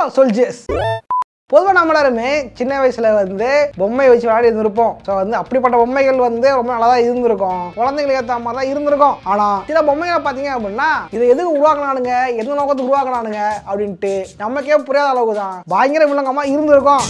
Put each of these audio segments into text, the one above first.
Soldiers பொதுவாக நம்ம எல்லாருமே சின்ன வயசுல வந்து பொம்மை வச்சு விளையாடி இருந்திருப்போம் ஸோ வந்து அப்படிப்பட்ட பொம்மைகள் வந்து ரொம்ப நல்லா தான் இருந்திருக்கும் குழந்தைங்களுக்கு ஏற்ற மாதிரி தான் இருந்திருக்கும் ஆனால் சில பொம்மைகளை பார்த்தீங்க அப்படின்னா இதை எதுக்கு உருவாக்கினானுங்க எந்த நோக்கத்துக்கு உருவாக்கினானுங்க அப்படின்ட்டு நமக்கே புரியாத அளவுக்கு தான் பயங்கர வில்லங்கமாக இருந்திருக்கும்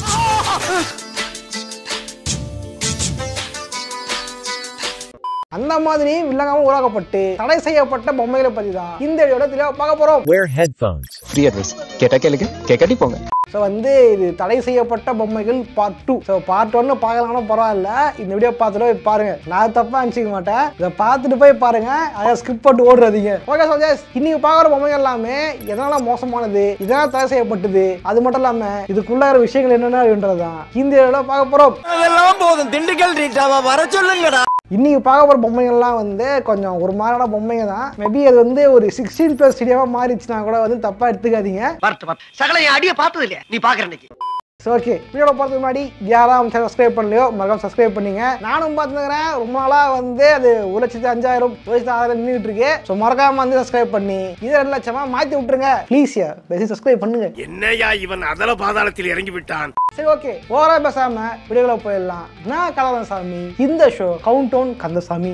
அந்த மாதிரி வில்லங்கமாக உருவாக்கப்பட்டு தடை செய்யப்பட்ட பொம்மைகளை பற்றி தான் இந்த வீடியோட தெளிவாக பார்க்க போகிறோம் Wear headphones. ஃப்ரீ அட்வைஸ் கேட்டா கேளுங்க கேட்காட்டி போங்க ஸோ வந்து இது தடை செய்யப்பட்ட பொம்மைகள் பார்ட் டூ ஸோ பார்ட் ஒன்னு பார்க்கலாம்னா பரவாயில்ல இந்த வீடியோ பார்த்துட்டு போய் பாருங்க நான் தப்பா நினச்சிக்க மாட்டேன் இதை பார்த்துட்டு போய் பாருங்க அதை ஸ்கிப் போட்டு ஓடுறதீங்க ஓகே சோஜஸ் இன்னைக்கு பார்க்குற பொம்மைகள் எல்லாமே எதனால மோசமானது இதனால தடை செய்யப்பட்டது அது மட்டும் இல்லாம இதுக்குள்ள இருக்கிற விஷயங்கள் என்னென்ன அப்படின்றதான் இந்த வீடியோல பார்க்க போறோம் அதெல்லாம் போதும் திண்டுக்கல் ரீட்டாவா வர சொல்லுங்கடா இன்னைக்கு பார்க்க போகிற பொம்மைகள்லாம் வந்து கொஞ்சம் ஒரு மாதிரியான பொம்மைங்க தான் மேபி அது வந்து ஒரு சிக்ஸ்டீன் ப்ளஸ் வீடியோவாக மாறிச்சுன்னா கூட வந்து தப்பாக எடுத்துக்காதீங்க பார்த்து பார்த்து சகல என் அடிய பார்த்தது இல்லையா நீ பாக்குற இன்னைக்கு ஸோ ஓகே வீடியோட போகிறதுக்கு முன்னாடி யாராவது சப்ஸ்கிரைப் பண்ணலையோ மகம் சப்ஸ்கிரைப் பண்ணீங்க நானும் பார்த்துக்கிறேன் ரொம்ப நாளாக வந்து அது ஒரு லட்சத்து அஞ்சாயிரம் ஒரு லட்சத்து ஆறாயிரம் நின்றுட்டு இருக்கு ஸோ மறக்காம வந்து சப்ஸ்கிரைப் பண்ணி இது ரெண்டு லட்சமா மாற்றி விட்டுருங்க ப்ளீஸ் யா பேசி சப்ஸ்கிரைப் பண்ணுங்க என்னையா இவன் அதல பாதாளத்தில் இறங்கி விட்டான் சரி ஓகே ஓவரா பேசாம வீடியோக்குள்ள போயிடலாம் நான் கலவரசாமி இந்த ஷோ கவுண்ட் டவுன் கந்தசாமி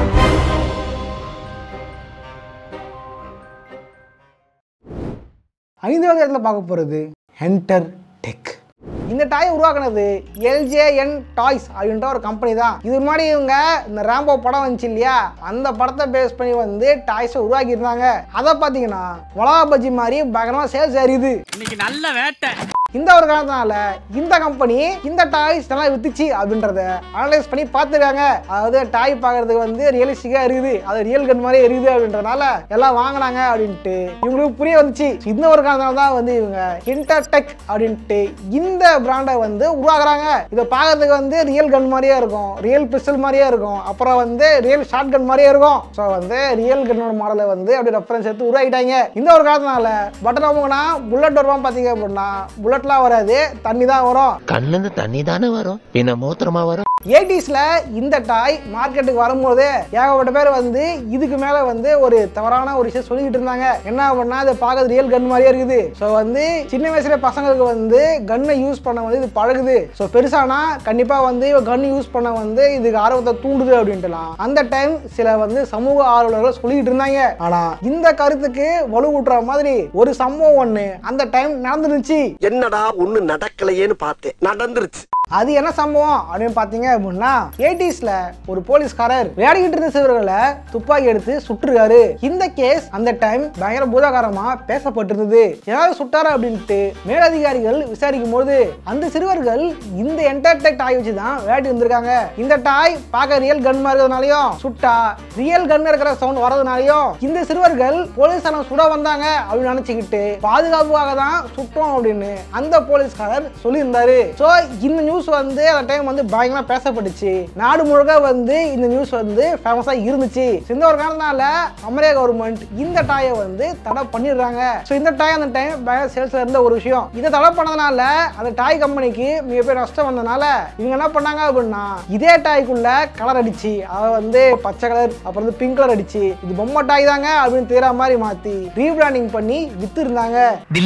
ஐந்தாவது இடத்துல பார்க்க போகிறது ஹென்டர் டெக் இந்த டாய் உருவாக்குனது எல்ஜேஎன் டாய்ஸ் அப்படின்ற ஒரு கம்பெனி தான் இது முன்னாடி இவங்க இந்த ரேம்போ படம் வந்துச்சு இல்லையா அந்த படத்தை பேஸ் பண்ணி வந்து டாய்ஸை உருவாக்கி இருந்தாங்க அதை பார்த்தீங்கன்னா மிளகா பஜ்ஜி மாதிரி பயங்கரமாக சேல்ஸ் ஏறியுது இன்னைக்கு நல்ல வேட்டை இந்த ஒரு காரணத்தினால இந்த கம்பெனி இந்த டாய்ஸ் எல்லாம் வித்துச்சு அப்படின்றத அனலைஸ் பண்ணி பார்த்துருக்காங்க அதாவது டாய் பார்க்கறதுக்கு வந்து ரியலிஸ்டிக்காக இருக்குது அது ரியல் கன் மாதிரியே இருக்குது அப்படின்றதுனால எல்லாம் வாங்கினாங்க அப்படின்ட்டு இவங்களுக்கு புரிய வந்துச்சு இந்த ஒரு காரணத்தினால தான் வந்து இவங்க இன்டர்டெக் அப்படின்ட்டு இந்த பிராண்டை வந்து உருவாக்குறாங்க இதை பார்க்கறதுக்கு வந்து ரியல் கன் மாதிரியே இருக்கும் ரியல் பிஸ்டல் மாதிரியே இருக்கும் அப்புறம் வந்து ரியல் ஷார்ட் கன் மாதிரியே இருக்கும் ஸோ வந்து ரியல் கன்னோட மாடலை வந்து அப்படி ரெஃபரன்ஸ் எடுத்து உருவாக்கிட்டாங்க இந்த ஒரு காரணத்தினால பட்டன் அமுக்குனா புல்லட் வருவான் பார்த்தீங்க அப்படின்னா புல்லட்லாம் வராது தண்ணி தான் வரும் கண்ணுந்து தண்ணி தானே வரும் பின்ன மூத்திரமா வரும் எயிட்டிஸ்ல இந்த டாய் மார்க்கெட்டுக்கு வரும்போது ஏகப்பட்ட பேர் வந்து இதுக்கு மேல வந்து ஒரு தவறான ஒரு விஷயம் சொல்லிக்கிட்டு இருந்தாங்க என்ன பண்ணா இது பார்க்கறது ரியல் கன் மாதிரியே இருக்குது ஸோ வந்து சின்ன வயசுல பசங்களுக்கு வந்து கன்னை யூஸ் பண்ண வந்து இது பழகுது ஸோ பெருசானா கண்டிப்பா வந்து கன் யூஸ் பண்ண வந்து இதுக்கு ஆர்வத்தை தூண்டுது அப்படின்ட்டுலாம் அந்த டைம் சில வந்து சமூக ஆர்வலர்கள் சொல்லிக்கிட்டு இருந்தாங்க ஆனா இந்த கருத்துக்கு வலுவூட்டுற மாதிரி ஒரு சம்பவம் ஒண்ணு அந்த டைம் நடந்துருச்சு என்னடா ஒண்ணு நடக்கலையேன்னு பார்த்தேன் நடந்துருச்சு அது என்ன சம்பவம் அப்படின்னு பார்த்தீங்க அப்படின்னா எயிட்டிஸ்ல ஒரு போலீஸ்காரர் விளையாடிக்கிட்டு இருந்த சிறுவர்களை துப்பாக்கி எடுத்து சுட்டுருக்காரு இந்த கேஸ் அந்த டைம் பயங்கர பூதாகாரமா பேசப்பட்டிருந்தது யாராவது சுட்டாரா அப்படின்ட்டு மேலதிகாரிகள் விசாரிக்கும் போது அந்த சிறுவர்கள் இந்த என்டர்டெக்ட் டாய் வச்சு தான் விளையாடி வந்திருக்காங்க இந்த டாய் பார்க்க ரியல் கன் மாதிரி இருக்கிறதுனாலையும் சுட்டா ரியல் கன் இருக்கிற சவுண்ட் வரதுனாலையும் இந்த சிறுவர்கள் போலீஸாரம் சுட வந்தாங்க அப்படின்னு நினைச்சுக்கிட்டு பாதுகாப்புக்காக தான் சுட்டோம் அப்படின்னு அந்த போலீஸ்காரர் சொல்லியிருந்தாரு ஸோ இந்த நியூஸ் வந்து அந்த டைம் வந்து பயங்கரமா பேசப்பட்டுச்சு நாடு முழுக்க வந்து இந்த நியூஸ் வந்து ஃபேமஸாக இருந்துச்சு இந்த ஒரு காரணத்தால அமெரிக்க கவர்மெண்ட் இந்த டாயை வந்து தடை பண்ணிடுறாங்க ஸோ இந்த டாய் அந்த டைம் பயங்கர சேல்ஸ்ல இருந்த ஒரு விஷயம் இதை தடை பண்ணதுனால அந்த டாய் கம்பெனிக்கு மிகப்பெரிய நஷ்டம் வந்தனால இவங்க என்ன பண்ணாங்க அப்படின்னா இதே டாய்க்குள்ள கலர் அடிச்சு அதை வந்து பச்சை கலர் அப்புறம் வந்து பிங்க் கலர் அடிச்சு இது பொம்மை டாய் தாங்க அப்படின்னு தெரியற மாதிரி மாத்தி ரீபிராண்டிங் பண்ணி வித்து இருந்தாங்க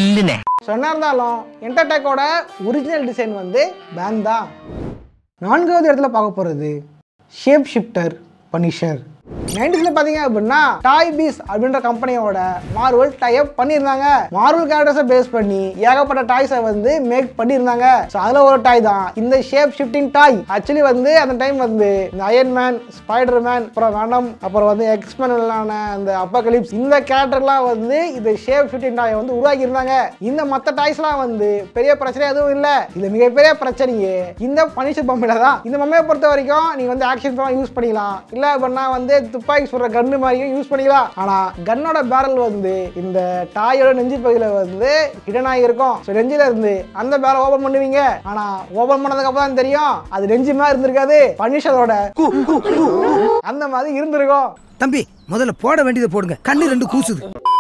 ஸோ என்ன இருந்தாலும் என்டர்டெக்கோட ஒரிஜினல் டிசைன் வந்து பேன் தான் நான்காவது இடத்துல பார்க்க போகிறது ஷேப் ஷிஃப்டர் பனிஷர் நைன்டிஸ்ல பாத்தீங்க அப்படின்னா டாய் பீஸ் அப்படின்ற கம்பெனியோட மார்வல் டைப் பண்ணியிருந்தாங்க மார்வல் கேரக்டர்ஸை பேஸ் பண்ணி ஏகப்பட்ட டாய்ஸை வந்து மேக் பண்ணியிருந்தாங்க ஸோ அதில் ஒரு டாய் தான் இந்த ஷேப் ஷிஃப்டிங் டாய் ஆக்சுவலி வந்து அந்த டைம் வந்து இந்த அயன் மேன் ஸ்பைடர் மேன் அப்புறம் வேனம் அப்புறம் வந்து எக்ஸ்மேன் அந்த அப்பகலிப்ஸ் இந்த கேரக்டர்லாம் வந்து இந்த ஷேப் ஷிஃப்டிங் டாயை வந்து உருவாக்கி இருந்தாங்க இந்த மற்ற டாய்ஸ்லாம் வந்து பெரிய பிரச்சனை எதுவும் இல்லை இது மிகப்பெரிய பிரச்சனையே இந்த பனிஷர் பொம்மையில தான் இந்த பொம்மையை பொறுத்த வரைக்கும் நீ வந்து ஆக்ஷன் படம் யூஸ் பண்ணிக்கலாம் இல்லை அப்படின்னா வந்து துப்பாக்கி சுடுற கன்னு மாதிரியும் யூஸ் பண்ணிக்கலாம் ஆனா கன்னோட பேரல் வந்து இந்த டாயோட நெஞ்சு பகுதியில் வந்து இடனாகி இருக்கும் ஸோ நெஞ்சில இருந்து அந்த பேரல் ஓபன் பண்ணுவீங்க ஆனா ஓபன் பண்ணதுக்கு அப்புறம் தான் தெரியும் அது நெஞ்சு மாதிரி இருந்திருக்காது பனிஷரோட அந்த மாதிரி இருந்திருக்கும் தம்பி முதல்ல போட வேண்டியதை போடுங்க கண்ணு ரெண்டு கூசுது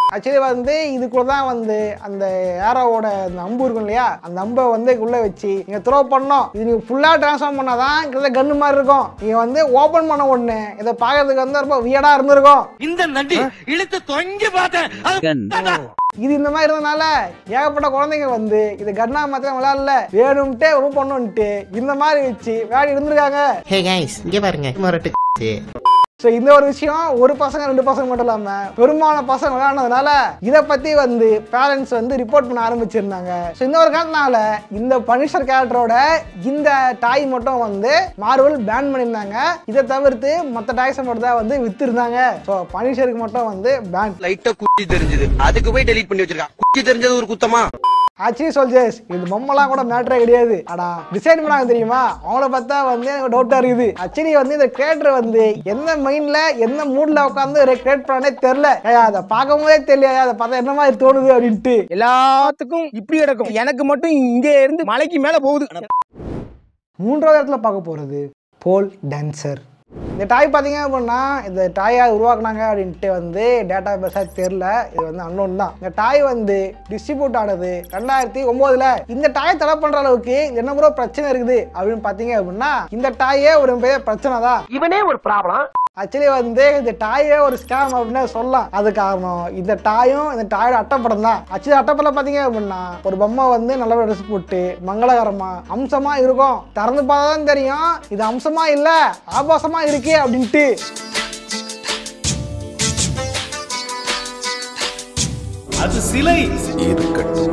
ஆக்சுவலி வந்து இதுக்குள்ள தான் வந்து அந்த ஏரோவோட அந்த அம்பு இருக்கும் இல்லையா அந்த அம்பை வந்து உள்ள வச்சு நீங்க த்ரோ பண்ணோம் இது நீங்க ஃபுல்லா டிரான்ஸ்ஃபார்ம் பண்ணாதான் கிட்ட கன்னு மாதிரி இருக்கும் நீங்க வந்து ஓபன் பண்ண உடனே இதை பார்க்கறதுக்கு வந்து ரொம்ப வியடா இருந்திருக்கும் இந்த நண்டி இழுத்து தொங்கி பார்த்தேன் இது இந்த மாதிரி இருந்தனால ஏகப்பட்ட குழந்தைங்க வந்து இது கன்னா மாத்திரம் விளையாடல வேணும்ட்டே ரொம்ப பண்ணுன்ட்டு இந்த மாதிரி வச்சு விளையாடி இருந்திருக்காங்க ஹே கைஸ் இங்க பாருங்க மரட்டு ஸோ இந்த ஒரு விஷயம் ஒரு பசங்க ரெண்டு பசங்க மட்டும் இல்லாம பெரும்பாலான பசங்க விளையாடுனதுனால இதை பத்தி வந்து பேரண்ட்ஸ் வந்து ரிப்போர்ட் பண்ண ஆரம்பிச்சிருந்தாங்க ஸோ இந்த ஒரு காரணத்தினால இந்த பனிஷர் கேரக்டரோட இந்த டாய் மட்டும் வந்து மார்வல் பேன் பண்ணியிருந்தாங்க இதை தவிர்த்து மற்ற டாய்ஸை மட்டும் தான் வந்து வித்துருந்தாங்க ஸோ பனிஷருக்கு மட்டும் வந்து பேன் லைட்டா குச்சி தெரிஞ்சது அதுக்கு போய் டெலீட் பண்ணி வச்சிருக்கான் குச்சி தெரிஞ்சது ஒரு குத்தமா ஆக்சுவலி சோல்ஜர்ஸ் இது பொம்மைலாம் கூட மேட்டரே கிடையாது ஆனா டிசைன் பண்ணாங்க தெரியுமா அவங்கள பார்த்தா வந்து எனக்கு டவுட்டா இருக்குது ஆக்சுவலி வந்து இந்த கிரியேட்டர் வந்து எந்த மைண்ட்ல எந்த மூட்ல உட்காந்து கிரியேட் பண்ணனே தெரியல ஏய், அதை பார்க்கும் போதே தெரியல அதை பார்த்தா என்ன மாதிரி தோணுது அப்படின்ட்டு எல்லாத்துக்கும் இப்படி கிடக்கும் எனக்கு மட்டும் இங்க இருந்து மலைக்கு மேல போகுது மூன்றாவது இடத்துல பார்க்க போறது போல் டான்சர் இந்த டாய் பார்த்தீங்க அப்படின்னா இந்த டாயை உருவாக்குனாங்க அப்படின்ட்டு வந்து டேட்டா பேஸாக தெரில இது வந்து அன்னோன் தான் இந்த டாய் வந்து டிஸ்ட்ரிபியூட் ஆனது ரெண்டாயிரத்தி ஒம்போதுல இந்த டாயை தடை பண்ற அளவுக்கு என்ன ப்ரோ பிரச்சனை இருக்குது அப்படின்னு பார்த்தீங்க அப்படின்னா இந்த டாயே ஒரு பெரிய பிரச்சனை தான் இவனே ஒரு ப்ராப்ளம் ஆக்சுவலி வந்து இந்த டாயே ஒரு ஸ்கேம் அப்படின்னு சொல்லலாம் அது காரணம் இந்த டாயும் இந்த டாயோட அட்டைப்படம் தான் ஆக்சுவலி அட்டைப்படம் பார்த்தீங்க அப்படின்னா ஒரு பொம்மை வந்து நல்ல ட்ரெஸ் போட்டு மங்களகரமா அம்சமா இருக்கும் திறந்து பார்த்தா தான் தெரியும் இது அம்சமா இல்ல ஆபாசமா இருக்கு அப்படின்ட்டு அது சிலை இருக்கட்டும்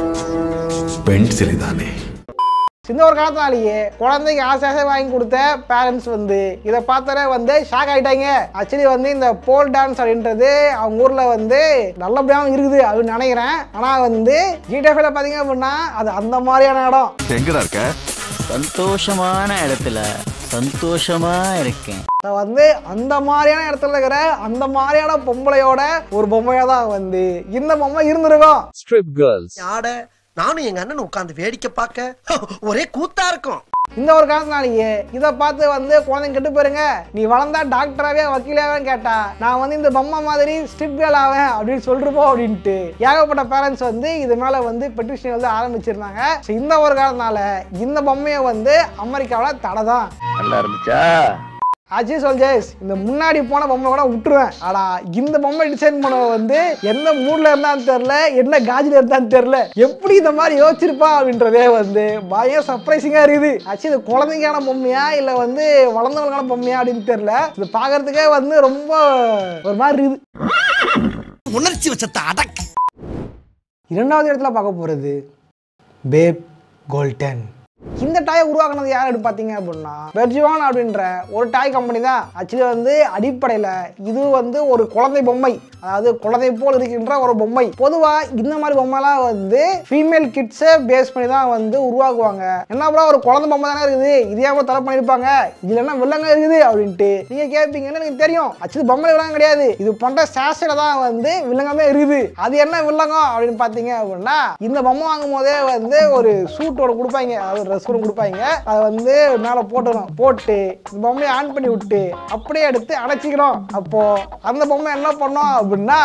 பெண் சிலைதானே இந்த ஒரு காலத்தினாலேயே குழந்தைக்கு ஆசை ஆசை வாங்கி கொடுத்த பேரண்ட்ஸ் வந்து இதை பார்த்தோன்னே வந்து ஷாக் ஆகிட்டாங்க ஆக்சுவலி வந்து இந்த போல் டான்ஸ் அப்படின்றது அவங்க ஊரில் வந்து நல்லபடியாகவும் இருக்குது அப்படின்னு நினைக்கிறேன் ஆனால் வந்து ஜிடிஎஃப்ல பார்த்தீங்க அப்படின்னா அது அந்த மாதிரியான இடம் எங்கடா இருக்க சந்தோஷமான இடத்துல சந்தோஷமா இருக்கேன் நான் வந்து அந்த மாதிரியான இடத்துல இருக்கிற அந்த மாதிரியான பொம்பளையோட ஒரு பொம்மையா தான் வந்து இந்த பொம்மை இருந்திருக்கும் Strip girls. ஆட நானும் எங்க அண்ணன் உட்கார்ந்து வேடிக்கை பார்க்க ஒரே கூத்தா இருக்கும் இந்த ஒரு காரணத்தினாலேயே இதை பார்த்து வந்து குழந்தைங்க கெட்டு போயிருங்க நீ வளர்ந்தா டாக்டராகவே வக்கீலாவே கேட்டா நான் வந்து இந்த பொம்மை மாதிரி ஸ்ட்ரிப் கேர்ள் ஆவேன் அப்படின்னு சொல்லிருப்போம் அப்படின்ட்டு ஏகப்பட்ட பேரண்ட்ஸ் வந்து இது மேலே வந்து பெட்டிஷன் வந்து ஆரம்பிச்சிருந்தாங்க So, இந்த ஒரு காரணத்தினால இந்த பொம்மையை வந்து அமெரிக்காவில் தடை தான் நல்லா இருந்துச்சா ஆச்சி சொல்ஜேஸ் இந்த முன்னாடி போன பொம்மை கூட விட்டுருவேன் ஆனா இந்த பொம்மை டிசைன் பண்ண வந்து எந்த மூட்ல இருந்தான்னு தெரியல என்ன காஜில இருந்தான்னு தெரியல எப்படி இந்த மாதிரி யோசிச்சிருப்பா அப்படின்றதே வந்து பயம் சர்ப்ரைசிங்கா இருக்குது ஆக்சுவலி இது குழந்தைக்கான பொம்மையா இல்ல வந்து வளர்ந்தவங்களுக்கான பொம்மையா அப்படின்னு தெரியல இது பாக்குறதுக்கே வந்து ரொம்ப ஒரு மாதிரி இருக்குது உணர்ச்சி வச்சத்தை அடக்கு இரண்டாவது இடத்துல பார்க்க போகிறது பேப் கோல்டன் இந்த டாயை உருவாக்குனது யார் அப்படின்னு பார்த்தீங்க அப்படின்னா பெர்ஜுவான் அப்படின்ற ஒரு டாய் கம்பெனி தான் ஆக்சுவலி வந்து அடிப்படையில் இது வந்து ஒரு குழந்தை பொம்மை அதாவது குழந்தை போல் இருக்கின்ற ஒரு பொம்மை பொதுவாக இந்த மாதிரி பொம்மைலாம் வந்து ஃபீமேல் கிட்ஸை பேஸ் பண்ணி தான் வந்து உருவாக்குவாங்க என்ன ப்ரோ ஒரு குழந்தை பொம்மை தானே இருக்குது இதே மாதிரி தலை பண்ணியிருப்பாங்க இதுல என்ன வில்லங்க இருக்குது அப்படின்ட்டு நீங்கள் கேட்பீங்கன்னு எனக்கு தெரியும் ஆக்சுவலி பொம்மை வில்லங்க கிடையாது இது பண்ணுற சேஷில் தான் வந்து வில்லங்கமே இருக்குது அது என்ன வில்லங்கம் அப்படின்னு பார்த்தீங்க அப்படின்னா இந்த பொம்மை வாங்கும் போதே வந்து ஒரு சூட்டோட கொடுப்பாங்க அதாவது ட்ரெஸ் கூட கொடுப்பாங்க அதை வந்து மேலே போட்டுரும் போட்டு இந்த பொம்மையை ஆன் பண்ணி விட்டு அப்படியே எடுத்து அடைச்சிக்கிறோம் அப்போ அந்த பொம்மை என்ன பண்ணோம் அப்படின்னா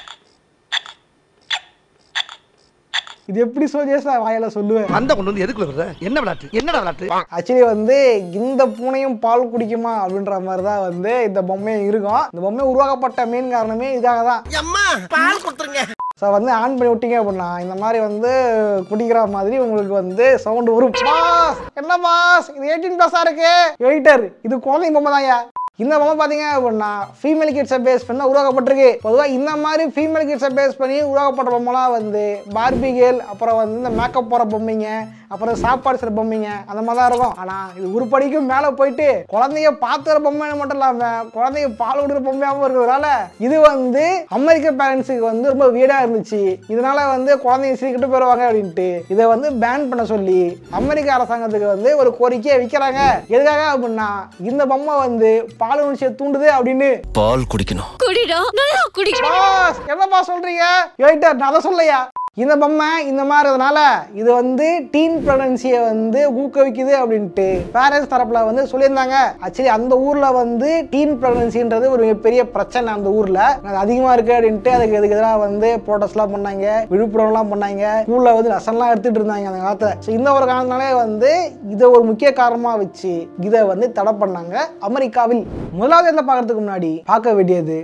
இது எப்படி சொல்லி வாயில சொல்லுவேன் அந்த கொண்டு வந்து எதுக்குள்ள விடுற என்ன விளையாட்டு என்னடா விளையாட்டு ஆக்சுவலி வந்து இந்த பூனையும் பால் குடிக்குமா அப்படின்ற மாதிரி தான் வந்து இந்த பொம்மையும் இருக்கும் இந்த பொம்மை உருவாக்கப்பட்ட மெயின் காரணமே இதுக்காக தான் அம்மா பால் கொடுத்துருங்க ஸோ வந்து ஆன் பண்ணி விட்டீங்க அப்படின்னா இந்த மாதிரி வந்து குடிக்கிற மாதிரி உங்களுக்கு வந்து சவுண்ட் வரும் பாஸ் என்ன பாஸ் இது எயிட்டீன் ப்ளஸ்ஸாக இருக்கு எயிட்டர் இது குழந்தைங்க பொம்மை தான்யா இந்த பொம்மை பார்த்தீங்க அப்படின்னா ஃபீமேல் கிட்ஸை பேஸ் பண்ணி உருவாக்கப்பட்டிருக்கு பொதுவாக இந்த மாதிரி ஃபீமேல் கிட்ஸை பேஸ் பண்ணி உருவாக்கப்பட்ட பொம்மைலாம் வந்து பார்பி கேர்ள் அப்புறம் வந்து இந்த மேக்கப் போகிற பொம்மைங்க அப்புறம் சாப்பாடு செய்கிற பொம்மைங்க அந்த மாதிரி தான் இருக்கும் ஆனால் இது உருப்படிக்கும் மேலே போயிட்டு குழந்தைய பார்த்துற பொம்மை மட்டும் இல்லாமல் குழந்தைய பால் விடுற பொம்மையாகவும் இருக்கிறதுனால இது வந்து அமெரிக்க பேரண்ட்ஸுக்கு வந்து ரொம்ப வீடாக இருந்துச்சு இதனால வந்து குழந்தைங்க சீக்கிட்டு போயிடுவாங்க அப்படின்ட்டு இதை வந்து பேன் பண்ண சொல்லி அமெரிக்க அரசாங்கத்துக்கு வந்து ஒரு கோரிக்கையை வைக்கிறாங்க எதுக்காக அப்படின்னா இந்த பொம்மை வந்து பால் உணர்ச்சியை தூண்டுது அப்படின்னு பால் குடிக்கணும் குடிடா நல்லா குடி பாஸ் என்னப்பா சொல்றீங்க ஏய்டர் நான் அதை சொல்லையா இந்த பொம்மை இந்த மாதிரி இருந்தனால இது வந்து டீன் ப்ரெக்னன்சியை வந்து ஊக்குவிக்குது அப்படின்ட்டு பேரண்ட்ஸ் தரப்புல வந்து சொல்லியிருந்தாங்க ஆக்சுவலி அந்த ஊர்ல வந்து டீன் ப்ரெக்னன்சின்றது ஒரு பெரிய பிரச்சனை அந்த ஊர்ல அது அதிகமா இருக்கு அப்படின்ட்டு அதுக்கு இதுக்கு எதிராக வந்து ப்ரோட்டஸ்ட்லாம் பண்ணாங்க விழுப்புரம்லாம் பண்ணாங்க ஸ்கூல்ல வந்து லெசன்லாம் எடுத்துட்டு இருந்தாங்க அந்த காலத்துல ஸோ இந்த ஒரு காரணத்தினாலே வந்து இதை ஒரு முக்கிய காரணமா வச்சு இதை வந்து தடை பண்ணாங்க அமெரிக்காவில் முதலாவது இதில் பார்க்கறதுக்கு முன்னாடி பார்க்க வேண்டியது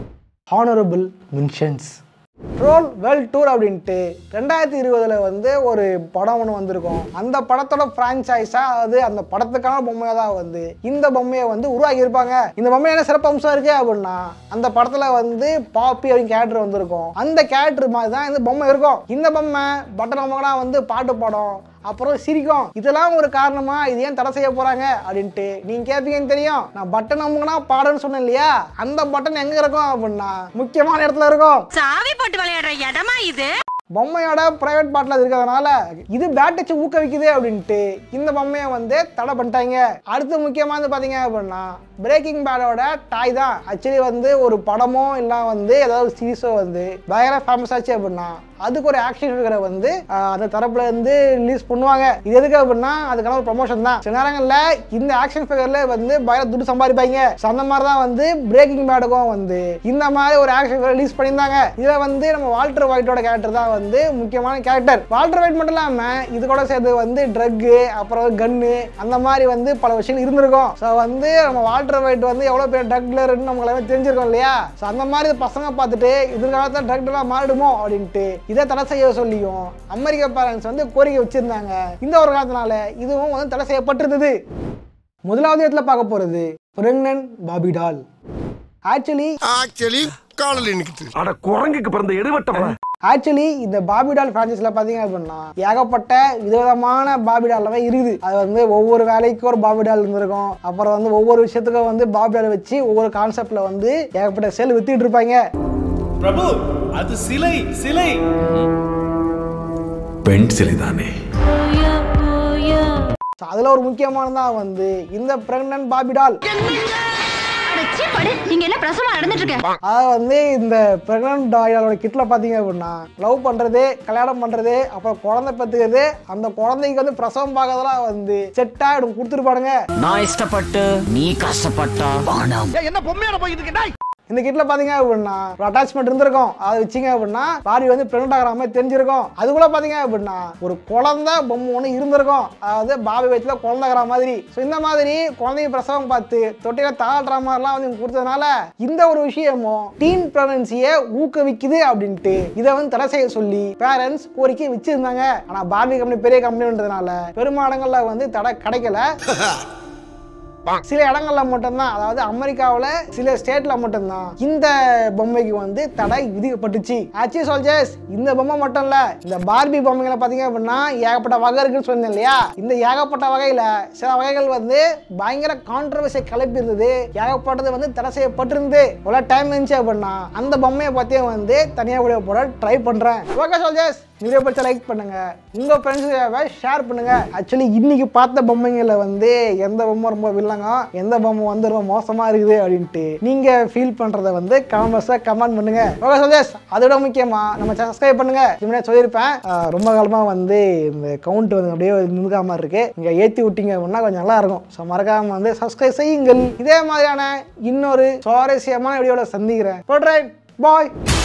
honourable mentions Troll World Tour அப்படின்ட்டு ரெண்டாயிரத்தி இருபதுல வந்து ஒரு படம் ஒன்று வந்திருக்கும் அந்த படத்தோட ஃப்ரான்ச்சைஸா அதாவது அந்த படத்துக்கான பொம்மையாக தான் வந்து இந்த பொம்மையை வந்து உருவாக்கி இருப்பாங்க இந்த பொம்மை என்ன சிறப்பு அம்சம் இருக்கு அப்படின்னா அந்த படத்துல வந்து பாப்பி அப்படின்னு கேரக்டர் வந்திருக்கும் அந்த கேரக்டர் மாதிரி தான் இந்த பொம்மை இருக்கும் இந்த பொம்மை பட்டன் பொம்மைனா வந்து பாட்டு பாடும் அப்புறம் சிரிக்கும் இதெல்லாம் ஒரு காரணமா இது ஏன் தடை செய்ய போறாங்க அப்படின்ட்டு நீங்க கேட்பீங்கன்னு தெரியும் நான் பட்டன் அமுக்குனா பாடுன்னு சொன்னேன் இல்லையா அந்த பட்டன் எங்க இருக்கும் அப்படின்னா முக்கியமான இடத்துல இருக்கும் சாவி போட்டு விளையாடுற இடமா இது பொம்மையோட பிரைவேட் பாட்டில் இருக்கிறதுனால இது பேட் வச்சு ஊக்குவிக்குது அப்படின்ட்டு இந்த பொம்மையை வந்து தடை பண்ணிட்டாங்க அடுத்து முக்கியமானது பார்த்தீங்க அப்படின்னா பிரேக்கிங் பேடோட டாய் தான் ஆக்சுவலி வந்து ஒரு படமோ இல்லை வந்து ஏதாவது சீரிஸோ வந்து பயங்கர ஃபேமஸ் ஆச்சு அப்படின்னா அதுக்கு ஒரு ஆக்ஷன் ஃபிகரை வந்து ஆஹ், அந்த தரப்புல இருந்து ரிலீஸ் பண்ணுவாங்க இது எதுக்கு அப்படின்னா அதுக்கான ஒரு ப்ரொமோஷன் தான் சில நேரங்களில் இந்த ஆக்ஷன் ஃபிகர்ல வந்து பயங்கர துட்டு சம்பாதிப்பாங்க So, அந்த மாதிரி தான் வந்து பிரேக்கிங் பேடுக்கும் வந்து இந்த மாதிரி ஒரு ஆக்ஷன் ஃபிகர் ரிலீஸ் பண்ணியிருந்தாங்க இதில் வந்து நம்ம வால்டர் ஒயிட்டோட கேரக்டர் தான் வந்து முக்கியமான கேரக்டர் வால்டர் ஒயிட் மட்டும் இல்லாமல் இது கூட சேர்த்து வந்து ட்ரக்கு அப்புறம் கன்னு அந்த மாதிரி வந்து பல விஷயங்கள் இருந்திருக்கும் ஸோ வந்து நம்ம வால்டர் ஒயிட் வந்து எவ்வளோ பேர் ட்ரக் டீலர்னு நமக்கு எல்லாமே தெரிஞ்சிருக்கோம் இல்லையா ஸோ அந்த மாதிரி பசங்க பார்த்துட்டு எதிர்காலத்தில் ட்ரக் டீலர் மாறிடுமோ அப்படின்ட்டு இதை தடை செய்ய சொல்லியும் அமெரிக்க பேரண்ட்ஸ் வந்து கோரிக்கை வச்சிருந்தாங்க இந்த ஒரு காலத்தினால இதுவும் வந்து தடை செய்யப்பட்டிருந்தது முதலாவது இடத்துல பார்க்க போறது பிரெக்னன்ட் பாபி டால் ஆக்சுவலி ஆக்சுவலி காலில் நிற்கிட்டு அட குரங்குக்கு பிறந்த எடுவட்ட ஆக்சுவலி இந்த பாபி டால் ஃப்ரான்ச்சைஸில் பார்த்தீங்க அப்படின்னா ஏகப்பட்ட விதவிதமான பாபி டால்லாம் இருக்குது அது வந்து ஒவ்வொரு வேலைக்கும் ஒரு பாபி டால் இருந்திருக்கும் அப்புறம் வந்து ஒவ்வொரு விஷயத்துக்கும் வந்து பாபி டால் வச்சு ஒவ்வொரு கான்செப்டில் வந்து ஏகப்பட்ட செல் வித்துட்டு இருப்பாங்க பிரபு அது சிலை சிலை பெண் சிலைதானே ஸோ அதில் ஒரு முக்கியமானதான் வந்து இந்த பிரெக்னன்ட் பாபி டால் இங்க என்ன பிரசவம் நடந்துட்டு இருக்கு அதாவது வந்து இந்த பிரெக்னன்ட் டாயோட கிட்ல பார்த்தீங்க அப்படின்னா லவ் பண்ணுறது கல்யாணம் பண்ணுறது அப்புறம் குழந்தை பெற்றுக்கிறது அந்த குழந்தைக்கு வந்து பிரசவம் பார்க்கறதெல்லாம் வந்து செட்டாக கொடுத்துருப்பானுங்க நான் இஷ்டப்பட்டு நீ கஷ்டப்பட்டா பணம் என்ன பொம்மையான போயிட்டு இருக்கா இந்த கிட்ல பாத்தீங்க அப்படின்னா ஒரு அட்டாச்மெண்ட் இருந்திருக்கும் அதை வச்சிங்க அப்படின்னா பாடி வந்து பிரெக்னென்ட் ஆகிற மாதிரி தெரிஞ்சிருக்கும் அதுக்குள்ள பாத்தீங்க அப்படின்னா ஒரு குழந்தை பொம்மை ஒன்று இருந்திருக்கும் அதாவது பாபி வயசுல குழந்தைகிற மாதிரி ஸோ இந்த மாதிரி குழந்தைய பிரசவம் பார்த்து தொட்டில தாழ்ற மாதிரிலாம் வந்து இவங்க கொடுத்ததுனால இந்த ஒரு விஷயமும் டீன் பிரெக்னன்சியை ஊக்குவிக்குது அப்படின்ட்டு இதை வந்து தடை செய்ய சொல்லி பேரண்ட்ஸ் கோரிக்கை வச்சிருந்தாங்க ஆனா பார்பி கம்பெனி பெரிய கம்பெனின்றதுனால பெரும்பாடங்கள்ல வந்து தடை கிடைக்கல சில இடங்கள்ல மட்டும்தான் அதாவது அமெரிக்காவுல சில ஸ்டேட்ல மட்டும்தான் இந்த பொம்மைக்கு வந்து தடை விதிக்கப்பட்டுச்சு ஆக்சுவலி சொல்ஜர்ஸ் இந்த பொம்மை மட்டும் இல்ல இந்த பார்பி பொம்மைகளை பாத்தீங்க அப்படின்னா ஏகப்பட்ட வகை இருக்குன்னு சொன்னேன் இல்லையா இந்த ஏகப்பட்ட வகையில சில வகைகள் வந்து பயங்கர கான்ட்ரவர்சியை கிளப்பி இருந்தது ஏகப்பட்டது வந்து தடை செய்யப்பட்டிருந்து இவ்வளோ டைம் இருந்துச்சு அப்படின்னா அந்த பொம்மையை பத்தியும் வந்து தனியாக வீடியோ போட ட்ரை பண்றேன் ஓகே சொல்ஜர்ஸ் வீடியோ பற்றி லைக் பண்ணுங்க உங்க ஃப்ரெண்ட்ஸுக்காக ஷேர் பண்ணுங்க ஆக்சுவலி இன்னைக்கு பார்த்த பொம்மைங்கள வந்து எந்த பொம்மை ரொம்ப வில்லங்க எந்த பொம்மை வந்து ரொம்ப மோசமா இருக்குது அப்படின்ட்டு நீங்க ஃபீல் பண்றத வந்து கமெண்ட்ஸா கமெண்ட் பண்ணுங்க ஓகே சஜஸ் அதோட முக்கியமா நம்ம சப்ஸ்கிரைப் பண்ணுங்க முன்னாடி சொல்லியிருப்பேன் ஆஹ் ரொம்ப காலமா வந்து இந்த கவுண்ட் வந்து அப்படியே நிற்காம இருக்கு இங்க ஏத்தி விட்டீங்க அப்படின்னா கொஞ்சம் நல்லா இருக்கும் ஸோ மறக்காம வந்து சப்ஸ்கிரைப் செய்யுங்கள் இதே மாதிரியான இன்னொரு சுவாரஸ்யமான வீடியோல சந்திக்கிறேன் பாய்